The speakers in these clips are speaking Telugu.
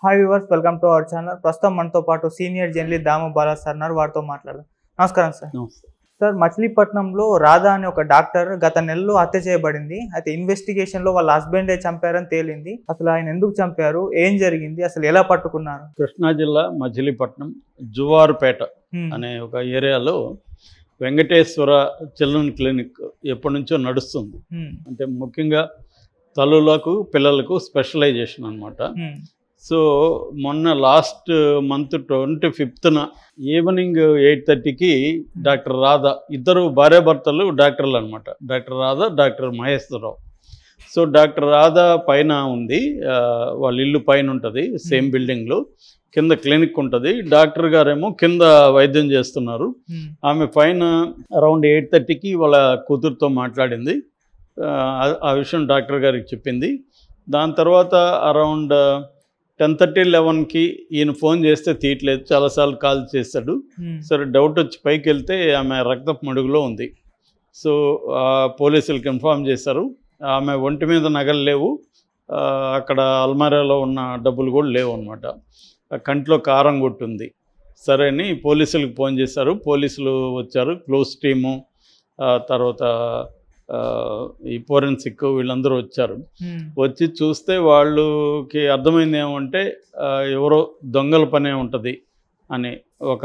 Hi viewers welcome to our channel ప్రస్తుతం మనతో పాటు senior journalist Damu Bala sir ఉన్నారు వారితో మాట్లాడదాం నమస్కారం సార్ నమస్తే సార్ మచిలీపట్నంలో రాధా అనే ఒక డాక్టర్ గత నెలలో హత్య చేయబడింది అయితే ఇన్వెస్టిగేషన్ లో వాళ్ళ హస్బెండే చంపారని తేలింది అసలు ఆయన ఎందుకు చంపారు ఏం జరిగింది అసలు ఎలా పట్టుకున్నారు కృష్ణా జిల్లా మచిలీపట్నం జువారుపేట హ్మ్. అనే ఒక ఏరియాలో వెంకటేశ్వర చిల్డ్రన్ క్లినిక్ ఎప్పటి నుంచో నడుస్తుంది హ్మ్. అంటే ముఖ్యంగా తల్లులకు పిల్లలకు స్పెషలైజేషన్ అనమాట హ్మ్. సో మొన్న లాస్ట్ మంత్ ట్వంటీ ఫిఫ్త్న ఈవినింగ్ ఎయిట్ థర్టీకి డాక్టర్ రాధా ఇద్దరు భార్యాభర్తలు డాక్టర్లు అనమాట doctor Radha doctor Maheswararao so doctor Radha పైన ఉంది ఆ, వాళ్ళ ఇల్లు పైన ఉంటుంది సేమ్ బిల్డింగ్లో కింద క్లినిక్ ఉంటుంది డాక్టర్ గారేమో కింద వైద్యం చేస్తున్నారు హ్మ్. ఆమె పైన అరౌండ్ ఎయిట్ థర్టీకి వాళ్ళ కూతురుతో మాట్లాడింది ఆ, ఆ- ఆ విషయం డాక్టర్ గారికి చెప్పింది దాని తర్వాత అరౌండ్ టెన్ థర్టీ లెవెన్కి ఈయన ఫోన్ చేస్తే తీయట్లేదు చాలాసార్లు కాల్ చేశాడు హ్మ్. సరే డౌట్ వచ్చి పైకి వెళ్తే ఆమె రక్తపు మడుగులో ఉంది సో ఆ, పోలీసులకు ఇన్ఫామ్ చేశారు ఆమె ఒంటి మీద నగలు లేవు ఆ, అక్కడ అల్మారాలో ఉన్న డబ్బులు కూడా లేవు అనమాట కంట్లో కారం కొట్టుంది సరే అని పోలీసులకు ఫోన్ చేశారు పోలీసులు వచ్చారు క్లోజ్ టీము ఆ, తర్వాత ఆ, ఈ ఫోరెన్సిక్ వీళ్ళందరూ వచ్చారు హ్మ్. వచ్చి చూస్తే వాళ్ళకి అర్థమైంది ఏమంటే ఆ, ఎవరో దొంగల పనే ఉంటుంది అని ఒక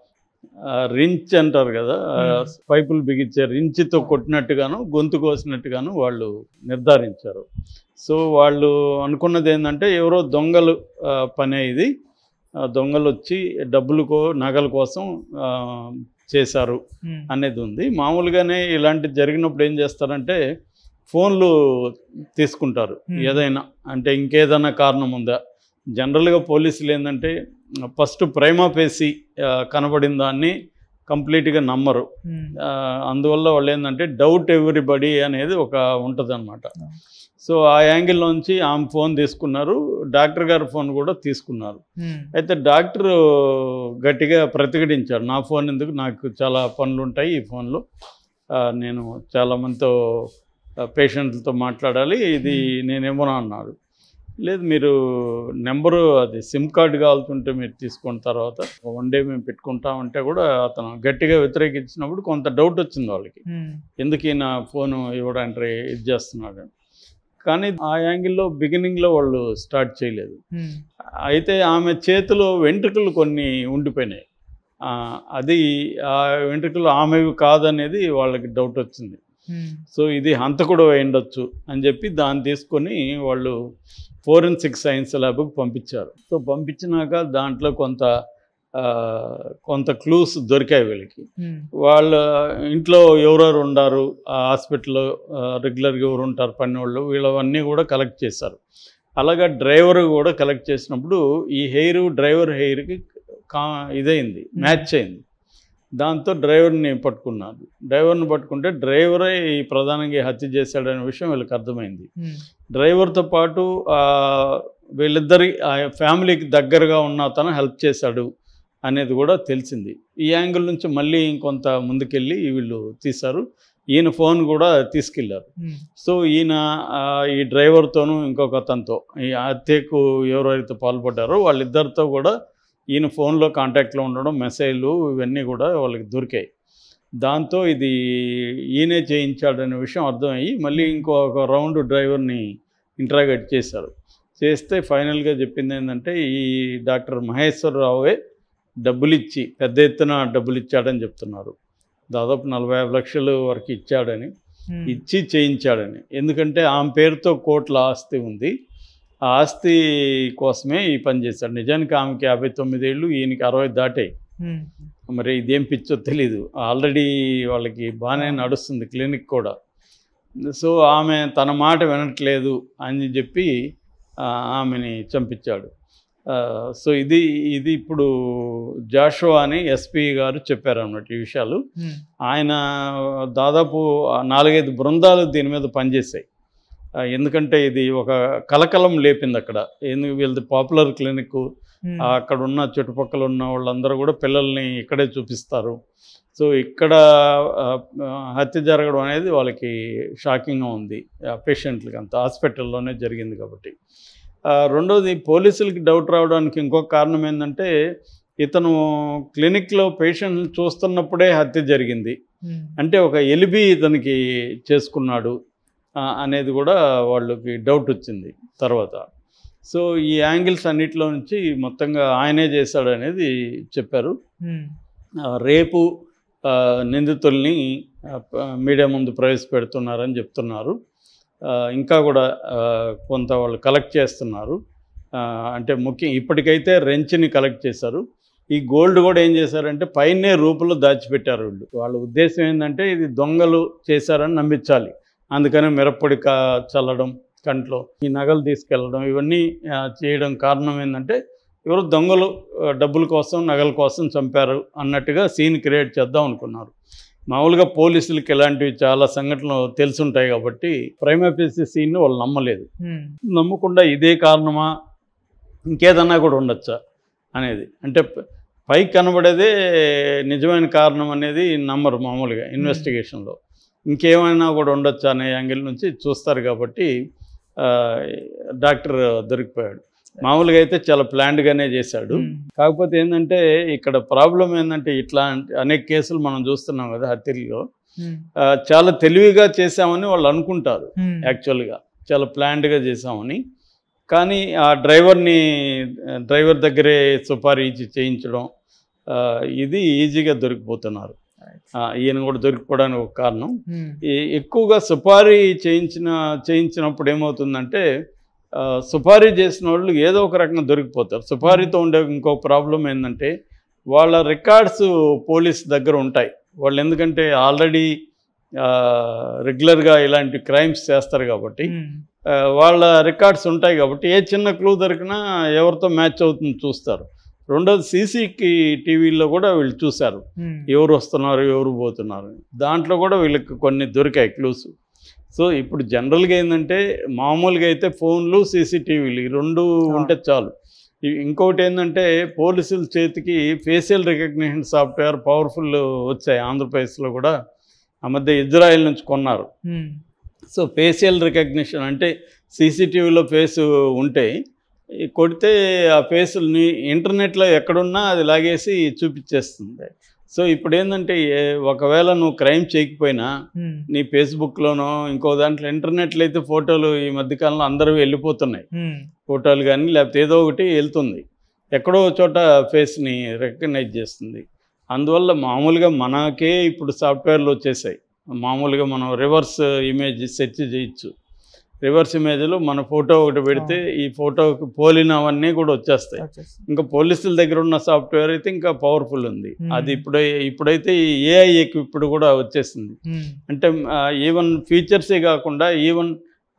ఆ, రించ్ అంటారు కదా ఆ, Hmm. పైపులు బిగించే రించ్తో కొట్టినట్టుగాను గొంతు కోసినట్టుగాను వాళ్ళు నిర్ధారించారు సో వాళ్ళు అనుకున్నది ఏంటంటే ఎవరో దొంగలు ఆ, పనే ఇది ఆ, దొంగలు వచ్చి డబ్బులు కో నగల కోసం ఆ, చేశారు హ్మ్. అనేది ఉంది మామూలుగానే ఇలాంటి జరిగినప్పుడు ఏం చేస్తారంటే ఫోన్లు తీసుకుంటారు Hmm. ఏదైనా అంటే ఇంకేదైనా కారణం ఉందా జనరల్గా పోలీసులు ఏంటంటే ఫస్ట్ ప్రైమా పేసి కనబడిన దాన్ని కంప్లీట్గా నమ్మరు హ్మ్. ఆ, అందువల్ల వాళ్ళు ఏంటంటే డౌట్ ఎవ్రీబడి అనేది ఒక ఉంటుంది Hmm. సో ఆ యాంగిల్లోంచి ఆమె ఫోన్ తీసుకున్నారు డాక్టర్ గారి ఫోన్ కూడా తీసుకున్నారు హ్మ్. అయితే డాక్టర్ గట్టిగా ప్రతిఘటించాడు నా ఫోన్ ఎందుకు నాకు చాలా పనులు ఉంటాయి ఈ ఫోన్లో ఆ, నేను చాలామందితో పేషెంట్లతో మాట్లాడాలి ఇది నేనేమో అన్నాడు లేదు మీరు నెంబరు అది సిమ్ కార్డు కావాల్సింటే మీరు తీసుకున్న తర్వాత వన్ డే మేము పెట్టుకుంటామంటే కూడా అతను గట్టిగా వ్యతిరేకించినప్పుడు కొంత డౌట్ వచ్చింది వాళ్ళకి హ్మ్. ఎందుకు ఈయన ఫోన్ ఇవ్వడానికి ఇది చేస్తున్నాడు అని. కానీ ఆ యాంగిల్లో బిగినింగ్లో వాళ్ళు స్టార్ట్ చేయలేదు హ్మ్. అయితే ఆమె చేతిలో వెంట్రుకలు కొన్ని ఉండిపోయినాయి ఆ, అది ఆ వెంట్రుకలు ఆమెవి కాదనేది వాళ్ళకి డౌట్ వచ్చింది హ్మ్. సో ఇది హంతకుడు అయి ఉండొచ్చు అని చెప్పి దాన్ని తీసుకొని వాళ్ళు ఫోరెన్సిక్ సైన్స్ ల్యాబ్కి పంపించారు సో పంపించినాక దాంట్లో కొంత ఆ, కొంత క్లూస్ దొరికాయి వీళ్ళకి హ్మ్. వాళ్ళ ఇంట్లో ఎవరెవరు ఉండారు ఆ హాస్పిటల్లో రెగ్యులర్గా ఎవరు ఉంటారు పని వాళ్ళు వీళ్ళవన్నీ కూడా కలెక్ట్ చేశారు అలాగా డ్రైవర్ కూడా కలెక్ట్ చేసినప్పుడు ఈ హెయిర్ డ్రైవర్ హెయిర్కి కా ఇదైంది మ్యాచ్ అయింది దాంతో డ్రైవర్ని పట్టుకున్నారు డ్రైవర్ని పట్టుకుంటే డ్రైవరే ఈ ప్రధానంగా ఈ హత్య చేశాడనే విషయం వీళ్ళకి అర్థమైంది హ్మ్. డ్రైవర్తో పాటు ఆ, వీళ్ళిద్దరి ఆ ఫ్యామిలీకి దగ్గరగా ఉన్న అతను హెల్ప్ చేశాడు అనేది కూడా తెలిసింది ఈ యాంగిల్ నుంచి మళ్ళీ ఇంకొంత ముందుకెళ్ళి వీళ్ళు తీశారు ఈయన ఫోన్ కూడా తీసుకెళ్లారు హ్మ్. సో ఈయన ఆ, ఈ డ్రైవర్తోనూ ఇంకొక అతనితో ఈ హత్యకు ఎవరైతే పాల్పడ్డారో వాళ్ళిద్దరితో కూడా ఈయన ఫోన్లో కాంటాక్ట్లో ఉండడం మెసేజ్లు ఇవన్నీ కూడా వాళ్ళకి దొరికాయి దాంతో ఇది ఈయనే చేయించాడనే విషయం అర్థమయ్యి మళ్ళీ ఇంకొక రౌండ్ డ్రైవర్ని ఇంట్రాగేట్ చేశారు చేస్తే ఫైనల్గా చెప్పింది ఏంటంటే ఈ డాక్టర్ మహేశ్వరరావే డబ్బులు ఇచ్చి పెద్ద ఎత్తున డబ్బులు ఇచ్చాడని చెప్తున్నారు దాదాపు నలభై యాభై లక్షలు వరకు ఇచ్చాడని హ్మ్. ఇచ్చి చేయించాడని ఎందుకంటే ఆమె పేరుతో కోట్ల ఆస్తి ఉంది ఆ ఆస్తి కోసమే ఈ పని చేశాడు నిజానికి ఆమెకి యాభై తొమ్మిదేళ్ళు ఈయనకి అరవై దాటాయి హ్మ్. మరి ఇదేం పిచ్చో తెలీదు ఆల్రెడీ వాళ్ళకి బాగానే నడుస్తుంది క్లినిక్ కూడా సో ఆమె తన మాట వినట్లేదు అని చెప్పి ఆ, ఆమెని చంపించాడు ఆ, సో ఇది ఇది ఇప్పుడు జాషువా అని ఎస్పీ గారు చెప్పారు అన్నమాట ఈ విషయాలు హ్మ్. ఆయన దాదాపు నాలుగైదు బృందాలు దీని మీద పనిచేశాయి ఆ, ఎందుకంటే ఇది ఒక కలకలం లేపింది అక్కడ ఎందుకు వీళ్ళది పాపులర్ క్లినిక్ హ్మ్. అక్కడ ఉన్న చుట్టుపక్కల ఉన్న వాళ్ళందరూ కూడా పిల్లల్ని ఇక్కడే చూపిస్తారు సో ఇక్కడ ఆ, ఆ, హత్య జరగడం అనేది వాళ్ళకి షాకింగ్గా ఉంది పేషెంట్లకి అంత హాస్పిటల్లోనే జరిగింది కాబట్టి ఆ, రెండోది పోలీసులకి డౌట్ రావడానికి ఇంకొక కారణం ఏంటంటే ఇతను క్లినిక్లో పేషెంట్ చూస్తున్నప్పుడే హత్య జరిగింది ఉమ్. అంటే ఒక ఎలిబి ఇతనికి చేసుకున్నాడు ఆ, అనేది కూడా వాళ్ళకి డౌట్ వచ్చింది తర్వాత సో ఈ యాంగిల్స్ అన్నిటిలో నుంచి మొత్తంగా ఆయనే చేశాడు అనేది చెప్పారు ఉమ్. ఆ, రేపు ఆ, నిందితుల్ని ఆ, ప- మీడియా ముందు ప్రవేశపెడుతున్నారని చెప్తున్నారు ఆ, ఇంకా కూడా ఆ, కొంత వాళ్ళు కలెక్ట్ చేస్తున్నారు ఆ, అంటే ముఖ్యం ఇప్పటికైతే రెంచ్ని కలెక్ట్ చేశారు ఈ గోల్డ్ కూడా ఏం చేశారంటే పైనే రూపులో దాచిపెట్టారు వీళ్ళు వాళ్ళ ఉద్దేశం ఏంటంటే ఇది దొంగలు చేశారని నమ్మించాలి అందుకని మిరప్పొడి కా చల్లడం కంట్లో ఈ నగలు తీసుకెళ్ళడం ఇవన్నీ ఆ, చేయడం కారణం ఏంటంటే ఎవరు దొంగలు ఆ, డబ్బుల కోసం నగల కోసం చంపారు అన్నట్టుగా సీన్ క్రియేట్ చేద్దాం అనుకున్నారు మామూలుగా పోలీసులకి ఇలాంటివి చాలా సంఘటనలు తెలుసుంటాయి కాబట్టి ప్రైమ్ ఆఫీస్ సీన్ వాళ్ళు నమ్మలేదు ఉమ్. నమ్మకుండా ఇదే కారణమా ఇంకేదన్నా కూడా ఉండొచ్చా అనేది అంటే ప- పైకి కనబడేదే నిజమైన కారణం అనేది నమ్మరు మామూలుగా ఇన్వెస్టిగేషన్లో ఇంకేమైనా కూడా ఉండొచ్చా అనే యాంగిల్ నుంచి చూస్తారు కాబట్టి ఆ, డాక్టర్ దొరికిపోయాడు మామూలుగా అయితే చాలా ప్లాన్డ్గానే చేశాడు ఉమ్. కాకపోతే ఏంటంటే ఇక్కడ ప్రాబ్లం ఏంటంటే ఇట్లా అనేక కేసులు మనం చూస్తున్నాం కదా హత్యల్లో ఉమ్. ఆ, చాలా తెలివిగా చేశామని వాళ్ళు అనుకుంటారు ఉమ్. యాక్చువల్గా చాలా ప్లాన్డ్గా చేసామని కానీ ఆ డ్రైవర్ని డ్రైవర్ దగ్గరే సుపారీ ఇచ్చి చేయించడం ఆ, ఇది ఈజీగా దొరికిపోతున్నారు ఆ, ఈయన కూడా దొరికిపోవడానికి ఒక కారణం ఉమ్. ఈ ఎక్కువగా సుపారీ చేయించిన చేయించినప్పుడు ఏమవుతుందంటే ఆ, సుపారీ చేసిన వాళ్ళు ఏదో ఒక రకంగా దొరికిపోతారు సుపారీతో ఉండే ఇంకో ప్రాబ్లం ఏంటంటే వాళ్ళ రికార్డ్స్ పోలీస్ దగ్గర ఉంటాయి వాళ్ళు ఎందుకంటే ఆల్రెడీ రెగ్యులర్గా ఇలాంటి క్రైమ్స్ చేస్తారు కాబట్టి ఉమ్. ఆ, వాళ్ళ రికార్డ్స్ ఉంటాయి కాబట్టి ఏ చిన్న క్లూ దొరికినా ఎవరితో మ్యాచ్ అవుతుంది చూస్తారు రెండోది సీసీకి టీవీలో కూడా వీళ్ళు చూశారు ఉమ్. ఎవరు వస్తున్నారు ఎవరు పోతున్నారు దాంట్లో కూడా వీళ్ళకి కొన్ని దొరికాయి క్లూస్ సో ఇప్పుడు జనరల్గా ఏంటంటే మామూలుగా అయితే ఫోన్లు సీసీటీవీలు ఈ రెండు ఉంటే చాలు ఇ- ఇంకొకటి ఏంటంటే పోలీసుల చేతికి ఫేషియల్ రికగ్నిషన్ సాఫ్ట్వేర్ పవర్ఫుల్ వచ్చాయి ఆంధ్రప్రదేశ్లో కూడా ఆ మధ్య ఇజ్రాయెల్ నుంచి కొన్నారు ఉమ్. సో ఫేషియల్ రికగ్నిషన్ అంటే సీసీటీవీలో ఫేస్ ఉంటే ఈ కొడితే ఆ ఫేసుల్ని ఇంటర్నెట్లో ఎక్కడున్నా అది లాగేసి చూపించేస్తుంది సో ఇప్పుడు ఏంటంటే ఏ- ఒకవేళ నువ్వు క్రైమ్ చేయకపోయినా ఉమ్. నీ ఫేస్బుక్లోనో ఇంకో దాంట్లో ఇంటర్నెట్లో అయితే ఫోటోలు ఈ మధ్యకాలంలో అందరూ వెళ్ళిపోతున్నాయి ఉమ్. ఫోటోలు కానీ లేకపోతే ఏదో ఒకటి వెళ్తుంది ఎక్కడో ఒక చోట ఫేస్ని రికగ్నైజ్ చేస్తుంది అందువల్ల మామూలుగా మనకే ఇప్పుడు సాఫ్ట్వేర్లు వచ్చేసాయి మామూలుగా మనం రివర్స్ ఇమేజ్ సెర్చ్ చేయొచ్చు రివర్స్ ఇమేజ్లో మన ఫోటో ఒకటి పెడితే ఈ ఫోటోకి పోలినవన్నీ కూడా వచ్చేస్తాయి వచ్చేసి. ఇంకా పోలీసుల దగ్గర ఉన్న సాఫ్ట్వేర్ అయితే ఇంకా పవర్ఫుల్ ఉంది Hmm. అది ఇప్పుడు ఇప్పుడైతే ఏఐ ఎక్విప్డ్ కూడా వచ్చేసింది ఉమ్. అంటే ఈవెన్ ఫీచర్సే కాకుండా ఈవెన్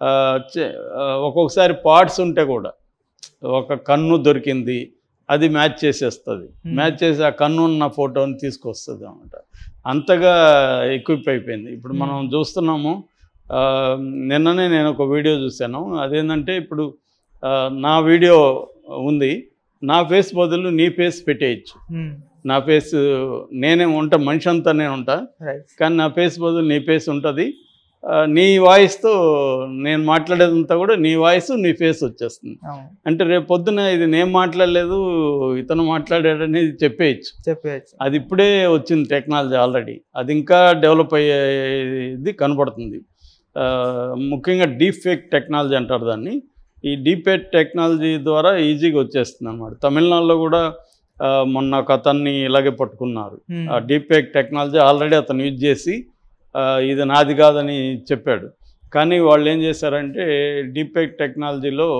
ఒక్కొక్కసారి పార్ట్స్ ఉంటే కూడా ఒక కన్ను దొరికింది అది మ్యాచ్ చేసేస్తుంది Hmm. మ్యాచ్ చేసి ఆ కన్ను ఉన్న ఫోటోని తీసుకొస్తుంది అనమాట అంతగా ఎక్విప్ అయిపోయింది ఇప్పుడు మనం Hmm. చూస్తున్నాము ఆ, నిన్ననే నేను ఒక వీడియో చూశాను అదేంటంటే ఇప్పుడు ఆ, నా వీడియో ఉంది నా ఫేస్ బదులు నీ ఫేస్ పెట్టేయచ్చు ఉమ్. నా ఫేస్ నేనే ఉంటా మనిషి అంతా నేను ఉంటా రైట్ కానీ నా ఫేస్ బదులు నీ ఫేస్ ఉంటుంది ఆ, నీ వాయిస్తో నేను మాట్లాడేదంతా కూడా నీ వాయిస్ నీ ఫేస్ వచ్చేస్తుంది అవును అంటే రేపు పొద్దున ఇది నేను మాట్లాడలేదు ఇతను మాట్లాడాడనేది చెప్పేయచ్చు చెప్పేయచ్చు అది ఇప్పుడే వచ్చింది టెక్నాలజీ ఆల్రెడీ అది ఇంకా డెవలప్ అయ్యేది కనపడుతుంది ఆ, ముఖ్యంగా డీప్ ఫేక్ టెక్నాలజీ అంటారు దాన్ని ఈ డీప్ ఫేక్ టెక్నాలజీ ద్వారా ఈజీగా వచ్చేస్తుంది అనమాట తమిళనాడులో కూడా ఆ, మొన్న ఒక అతన్ని ఇలాగే పట్టుకున్నారు ఉమ్. ఆ డీప్ ఫేక్ టెక్నాలజీ ఆల్రెడీ అతను యూజ్ చేసి ఆ, ఇది నాది కాదని చెప్పాడు కానీ వాళ్ళు ఏం చేశారంటే డీప్ ఫేక్ టెక్నాలజీలో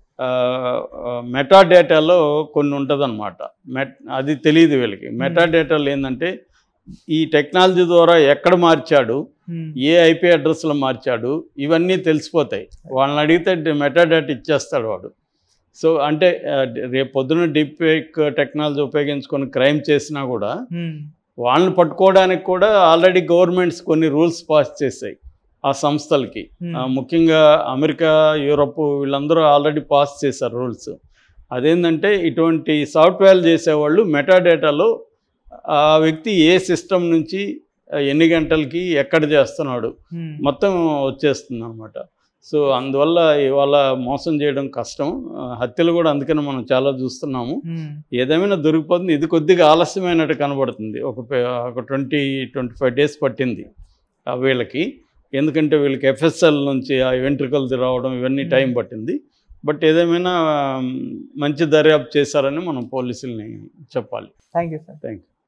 మెటా డేటాలో కొన్ని ఉంటుందన్నమాట మెట్ అది తెలియదు వీళ్ళకి మెటా డేటాలో ఏంటంటే ఈ టెక్నాలజీ ద్వారా ఎక్కడ మార్చాడు ఉమ్. ఏ ఐపీ అడ్రస్లో మార్చాడు ఇవన్నీ తెలిసిపోతాయి వాళ్ళని అడిగితే మెటా డేటా ఇచ్చేస్తాడు వాడు సో అంటే ఆ, రేపు పొద్దున డీప్ ఫేక్ టెక్నాలజీ ఉపయోగించుకొని క్రైమ్ చేసినా కూడా ఉమ్. వాళ్ళని పట్టుకోవడానికి కూడా ఆల్రెడీ గవర్నమెంట్స్ కొన్ని రూల్స్ పాస్ చేశాయి ఆ సంస్థలకి ఉమ్. ఆ, ముఖ్యంగా అమెరికా యూరప్ వీళ్ళందరూ ఆల్రెడీ పాస్ చేశారు రూల్స్ అదేంటంటే ఇటువంటి సాఫ్ట్వేర్ చేసేవాళ్ళు మెటాడేటాలో ఆ వ్యక్తి ఏ సిస్టమ్ నుంచి ఆ, ఎన్ని గంటలకి ఎక్కడ చేస్తున్నాడు ఉమ్. మొత్తం వచ్చేస్తుంది అనమాట సో అందువల్ల ఇవాళ మోసం చేయడం కష్టం ఆ, హత్యలు కూడా అందుకని మనం చాలా చూస్తున్నాము ఉమ్, ఏదేమైనా దొరికిపోతుంది ఇది కొద్దిగా ఆలస్యమైనట్టు కనబడుతుంది ఒక పే- ఒక ట్వంటీ ట్వంటీ ఫైవ్ డేస్ పట్టింది ఆ వీళ్ళకి ఎందుకంటే వీళ్ళకి ఎఫ్ఎస్ఎల్ నుంచి ఆ వెంట్రుకలు రావడం ఇవన్నీ టైం పట్టింది బట్ ఏదేమైనా మ్, మంచి దర్యాప్తు చేశారని మనం పోలీసుల్ని చెప్పాలి thank you sir thank you